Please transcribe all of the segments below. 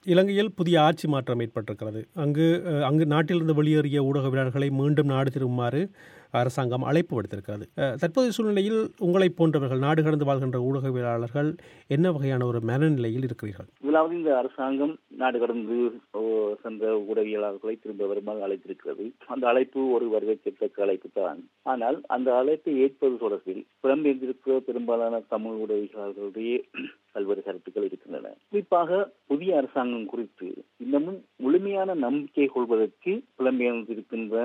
இலங்கையில் புதிய ஆட்சி மாற்றம் ஏற்பட்டிருக்கிறது அங்கு அஹ், அங்கு நாட்டிலிருந்து வெளியேறிய ஊடகவியலாளர்களை மீண்டும் நாடு திரும்புமாறு அரசாங்கம் அழைப்பு விடுத்திருக்கிறது அஹ், தற்போதைய சூழ்நிலையில் உங்களைப் போன்றவர்கள் நாடு கடந்து வாழ்கின்ற ஊடகவியலாளர்கள் என்ன வகையான ஒரு மனநிலையில் இருக்கிறீர்கள் முதலாவது இந்த அரசாங்கம் நாடு கடந்து ஓ, சென்ற உடவியலாளர்களை திரும்ப வருமாறு அழைத்திருக்கிறது அந்த அழைப்பு ஒரு வரவேற்கத்தக்க அழைப்பு தான் ஆனால் அந்த அழைப்பை ஏற்பது தொடர்பில் புலம்பெயர்ந்திருக்கிற பெரும்பாலான தமிழ் உதவியாளர்களுடைய பல்வேறு கருத்துக்கள் இருக்கின்றன குறிப்பாக புதிய அரசாங்கம் குறித்து இன்னமும் முழுமையான நம்பிக்கை கொள்வதற்கு புலம்பெயர்ந்திருக்கின்ற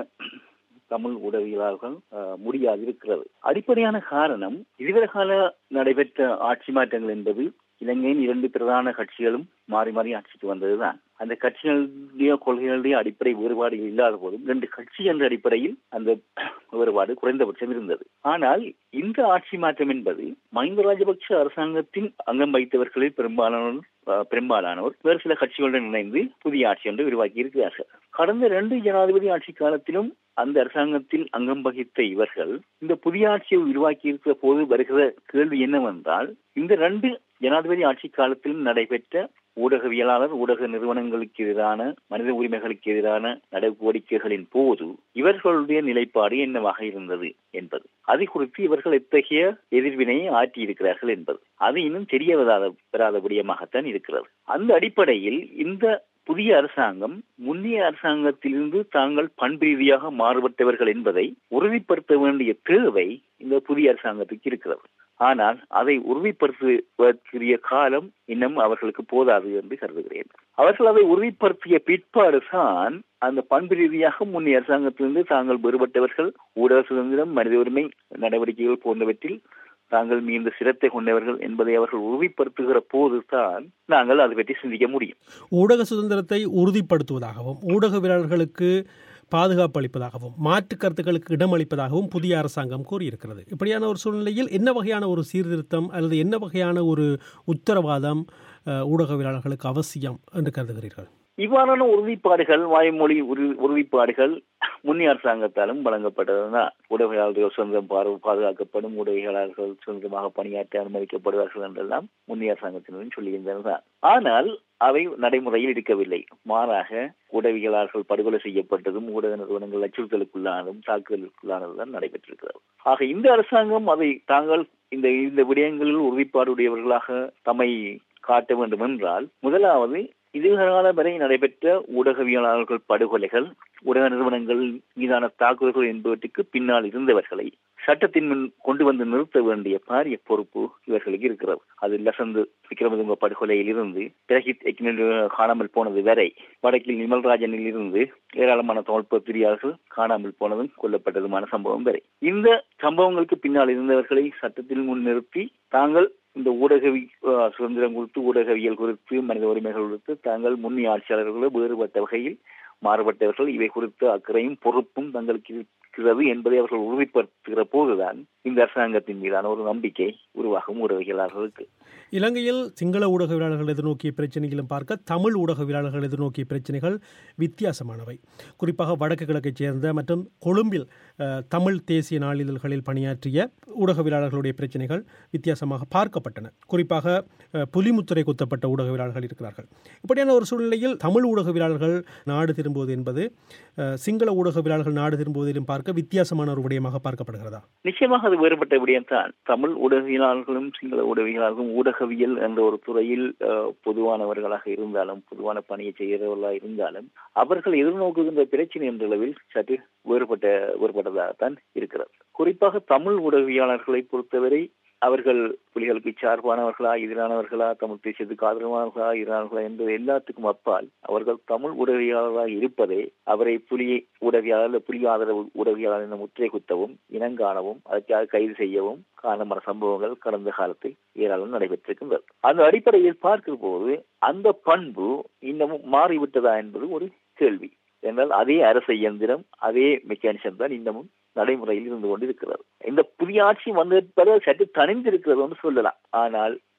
தமிழ் உதவியாளர்கள் அஹ், முடியாது இருக்கிறது அடிப்படையான காரணம் இதுவரை கால நடைபெற்ற ஆட்சி மாற்றங்கள் என்பது இலங்கையின் இரண்டு பிரதான கட்சிகளும் மாறி மாறி ஆட்சிக்கு வந்ததுதான் அந்த கட்சிகளுடைய கொள்கைகளுடைய அடிப்படை வேறுபாடு இல்லாத போதும் ரெண்டு கட்சி என்ற அடிப்படையில் அந்த வேறுபாடு குறைந்தபட்சம் இருந்தது ஆனால் இந்த ஆட்சி மாற்றம் என்பது மஹிந்த ராஜபக்ஷ அரசாங்கத்தின் அங்கம் வைத்தவர்களில் பெரும்பாலானோர் அஹ், பெரும்பாலானோர் வேறு சில கட்சிகளுடன் இணைந்து புதிய ஆட்சி ஒன்று உருவாக்கி இருக்கிறார்கள் கடந்த இரண்டு ஜனாதிபதி ஆட்சி காலத்திலும் அந்த அரசாங்கத்தில் அங்கம் வகித்த இவர்கள் இந்த புதிய ஆட்சியை உருவாக்கி இருக்கிற போது வருகிற கேள்வி என்னவென்றால் இந்த ரெண்டு ஜனாதிபதி ஆட்சி காலத்திலும் நடைபெற்ற ஊடகவியலாளர் ஊடக நிறுவனங்களுக்கு எதிரான மனித உரிமைகளுக்கு எதிரான நடவடிக்கைகளின் போது இவர்களுடைய நிலைப்பாடு என்னவாக இருந்தது என்பது அது குறித்து இவர்கள் எத்தகைய எதிர்வினையை ஆற்றியிருக்கிறார்கள் என்பது அது இன்னும் தெரிய வராத பெறாத விடயமாகத்தான் இருக்கிறது அந்த அடிப்படையில் இந்த புதிய அரசாங்கம் முன்னைய அரசாங்கத்திலிருந்து தாங்கள் பண்பு ரீதியாக மாறுபட்டவர்கள் என்பதை உறுதிப்படுத்த வேண்டிய தேவை இந்த புதிய அரசாங்கத்துக்கு இருக்கிறது ஆனால் அதை உறுதிப்படுத்துவதற்குரிய காலம் இன்னும் அவர்களுக்கு போதாது என்று கருதுகிறேன் அவர்கள் அதை உறுதிப்படுத்திய பிற்பாடு தான் அந்த பண்பு ரீதியாக முன்னைய அரசாங்கத்திலிருந்து தாங்கள் வேறுபட்டவர்கள் ஊடக சுதந்திரம் மனித உரிமை நடவடிக்கைகள் போன்றவற்றில் தாங்கள் மீந்த சிரத்தை கொண்டவர்கள் என்பதை அவர்கள் உறுதிப்படுத்துகிற போதுதான் நாங்கள் அதை பற்றி சிந்திக்க முடியும் ஊடக சுதந்திரத்தை உறுதிப்படுத்துவதாகவும் ஊடகவியலாளர்களுக்கு பாதுகாப்பு அளிப்பதாகவும் மாற்று கருத்துக்களுக்கு இடமளிப்பதாகவும் புதிய அரசாங்கம் கூறியிருக்கிறது இப்படியான ஒரு சூழ்நிலையில் என்ன வகையான ஒரு சீர்திருத்தம் அல்லது என்ன வகையான ஒரு உத்தரவாதம் அஹ், ஊடகவியலாளர்களுக்கு அவசியம் என்று கருதுகிறீர்கள் இவ்வாறான உறுதிப்பாடுகள் வாய்மொழி உறு- உறுதிப்பாடுகள் முன்னே அரசாங்கத்தாலும் வழங்கப்பட்டதுதான் ஊடகவியலாளர்கள் சுதந்திரம் பாரு- பாதுகாக்கப்படும் ஊடகவியலாளர்கள் சுதந்திரமாக பணியாற்ற அனுமதிக்கப்படுவார்கள் என்றெல்லாம் முன்னே அரசாங்கத்தினரும் சொல்லியிருந்தனர் ஆனால் அவை நடைமுறையில் இருக்கவில்லை மாறாக ஊடகவியலாளர்கள் படுகொலை செய்யப்பட்டதும் ஊடக நிறுவனங்கள் அச்சுறுத்தலுக்குள்ளானதும் தாக்குதலுக்குள்ளானதும் நடைபெற்றிருக்கிறது ஆக இந்த அரசாங்கம் அதை தாங்கள் இந்த இந்த விடயங்களில் உறுதிப்பாடுடையவர்களாக தம்மை காட்ட வேண்டும் என்றால் முதலாவது இதுகால வரை நடைபெற்ற ஊடகவியலாளர்கள் படுகொலைகள் ஊடக நிறுவனங்கள் மீதான தாக்குதல்கள் என்பவற்றுக்கு பின்னால் இருந்தவர்களை சட்டத்தின் முன் கொண்டு வந்து நிறுத்த வேண்டிய பாரிய பொறுப்பு இவர்களுக்கு இருக்கிறது அது லசந்து விக்ரமதுங்க படுகொலையில் இருந்து பிரஹித் எக்னல் காணாமல் போனது வரை வடக்கில் நிமல்ராஜனில் இருந்து ஏராளமான தமிழ் பத்திரிகையாளர்கள் காணாமல் போனதும் கொல்லப்பட்டதுமான சம்பவம் வரை இந்த சம்பவங்களுக்கு பின்னால் இருந்தவர்களை சட்டத்தில் முன் நிறுத்தி தாங்கள் இந்த ஊடகவி அஹ், சுதந்திரம் குறித்து ஊடகவியல் குறித்து மனித உரிமைகள் குறித்து தாங்கள் முன்னே ஆட்சியாளர்களை வேறுபட்ட வகையில் மாறுபட்டவர்கள் இவை குறித்த அக்கறையும் பொறுப்பும் தங்களுக்கு இருக்கிறது என்பதை அவர்கள் உறுதிப்படுத்துகிற போதுதான் இந்த அரசாங்கத்தின் மீதான ஒரு நம்பிக்கை உருவாகும் ஊடகவியலாளர்களுக்கு இலங்கையில் சிங்கள ஊடகவியலாளர்கள் எதிர்நோக்கிய பிரச்சனைகளும் பார்க்க தமிழ் ஊடகவியலாளர்கள் எதிர்நோக்கிய பிரச்சனைகள் வித்தியாசமானவை குறிப்பாக வடக்கு கிழக்கைச் சேர்ந்த மற்றும் கொழும்பில் அஹ், தமிழ் தேசிய நாளிதழ்களில் பணியாற்றிய ஊடகவியலாளர்களுடைய பிரச்சனைகள் வித்தியாசமாக பார்க்கப்பட்டன குறிப்பாக அஹ், புலிமுத்திரை குத்தப்பட்ட ஊடகவியலாளர்கள் இருக்கிறார்கள் இப்படியான ஒரு சூழ்நிலையில் தமிழ் ஊடகவியலாளர்கள் நாடு திரும்புவது என்பது அஹ், சிங்கள ஊடகவியலாளர்கள் நாடு திரும்புவதிலும் பார்க்க வித்தியாசமான ஒரு விடயமாக பார்க்கப்படுகிறதா நிச்சயமாக அது வேறுபட்ட விடயம்தான் தமிழ் ஊடகவியலாளர்களும் சிங்கள ஊடகவியலாளர்களும் ஊடகவியல் என்ற ஒரு துறையில் அஹ், பொதுவானவர்களாக இருந்தாலும் பொதுவான பணியை செய்கிறவர்களாக இருந்தாலும் அவர்கள் எதிர்நோக்குகின்ற பிரச்சனை என்ற அளவில் சற்று வேறுபட்ட வேறுபட்டதாகத்தான் இருக்கிறது குறிப்பாக தமிழ் ஊடகவியலாளர்களை பொறுத்தவரை அவர்கள் புலிகளுக்கு சார்பானவர்களா எதிரானவர்களா தமிழ் தேசியத்துக்கு ஆதரவானவர்களா எதிரானவர்களா என்பது எல்லாத்துக்கும் அப்பால் அவர்கள் தமிழ் உதவியாளராக இருப்பதே அவரை புலி உதவியாளர் புலி ஆதரவு உதவியாளர் என முத்திரை குத்தவும் இனங்காணவும் அதற்காக கைது செய்யவும் காரணமான சம்பவங்கள் கடந்த காலத்தில் ஏராளம் நடைபெற்றிருக்கின்றது அந்த அடிப்படையில் பார்க்கிற போது அந்த பண்பு இன்னமும் மாறிவிட்டதா என்பது ஒரு கேள்வி என்றால் அதே அரச இயந்திரம் அதே மெக்கானிசம் தான் இன்னமும் நடைமுறையில் இருந்து கொண்டிருக்கிறது இந்த புதிய ஆட்சி வந்த பிறகு சற்று தனிந்திருக்கிறது என்று சொல்லலாம் ஆனால்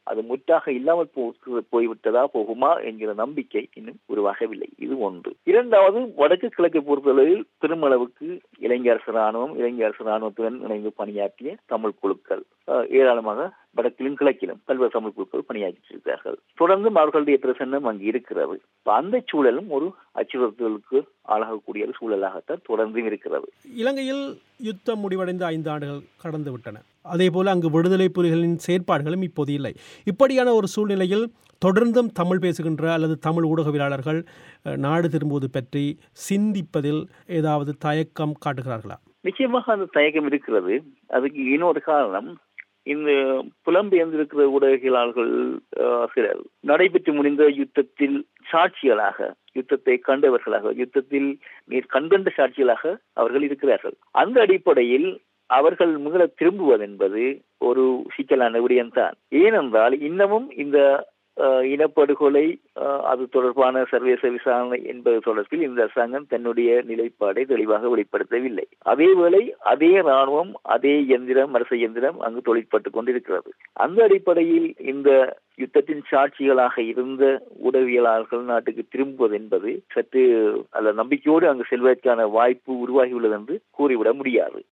அது முற்றாக இல்லாமல் போ- போய்விட்டதா போகுமா என்கிற நம்பிக்கை இன்னும் உருவாகவில்லை இது ஒன்று இரண்டாவது வடக்கு கிழக்கை பொறுத்தளவில் பெருமளவுக்கு இலங்கை அரசு ராணுவம் இலங்கை அரசு ராணுவத்துடன் இணைந்து பணியாற்றிய தமிழ் குழுக்கள் அஹ், ஏராளமாக வடக்கிலும் கிழக்கிலும் பல்வேறு தமிழ் குழுக்கள் பணியாற்றியிருக்கிறார்கள் தொடர்ந்தும் அவர்களுடைய பிரசன்னம் அங்கு இருக்கிறது இப்ப அந்த சூழலும் ஒரு அச்சுறுத்தலுக்கு ஆளாகக்கூடிய ஒரு சூழலாகத்தான் தொடர்ந்தும் இருக்கிறது இலங்கையில் யுத்தம் முடிவடைந்த ஐந்து ஆண்டுகள் கடந்து விட்டன அதேபோல அங்கு விடுதலை புலிகளின் செயற்பாடுகளும் இப்போது இல்லை இப்படியான ஒரு சூழ்நிலையில் தொடர்ந்தும் தமிழ் பேசுகின்ற அல்லது தமிழ் ஊடகவியலாளர்கள் அஹ், நாடு திரும்புவது பற்றி சிந்திப்பதில் ஏதாவது தயக்கம் காட்டுகிறார்களா நிச்சயமாக அந்த தயக்கம் இருக்கிறது அதுக்கு இன்னொரு காரணம் இந்த புலம்பெயர்ந்திருக்கிற ஊடகவியலாளர்கள் அஹ், சிலர் நடைபெற்று முடிந்த யுத்தத்தில் சாட்சிகளாக யுத்தத்தை கண்டவர்களாக யுத்தத்தில் நீர் கண்கண்ட சாட்சிகளாக அவர்கள் இருக்கிறார்கள் அந்த அடிப்படையில் அவர்கள் மீள திரும்புவதென்பது ஒரு சிக்கலான விடயம்தான் ஏனென்றால் இன்னமும் இந்த அஹ், இனப்படுகொலை அஹ், அது தொடர்பான சர்வதேச விசாரணை என்பது தொடர்பில் இந்த அரசாங்கம் தன்னுடைய நிலைப்பாடை தெளிவாக வெளிப்படுத்தவில்லை அதேவேளை அதே ராணுவம் அதே இயந்திரம் அரசு இயந்திரம் அங்கு தொழிற்பட்டுக் கொண்டிருக்கிறது அந்த அடிப்படையில் இந்த யுத்தத்தின் சாட்சிகளாக இருந்த உடவியலாளர்கள் நாட்டுக்கு திரும்புவது என்பது சற்று அல்ல நம்பிக்கையோடு அங்கு செல்வதற்கான வாய்ப்பு உருவாகியுள்ளது என்று கூறிவிட முடியாது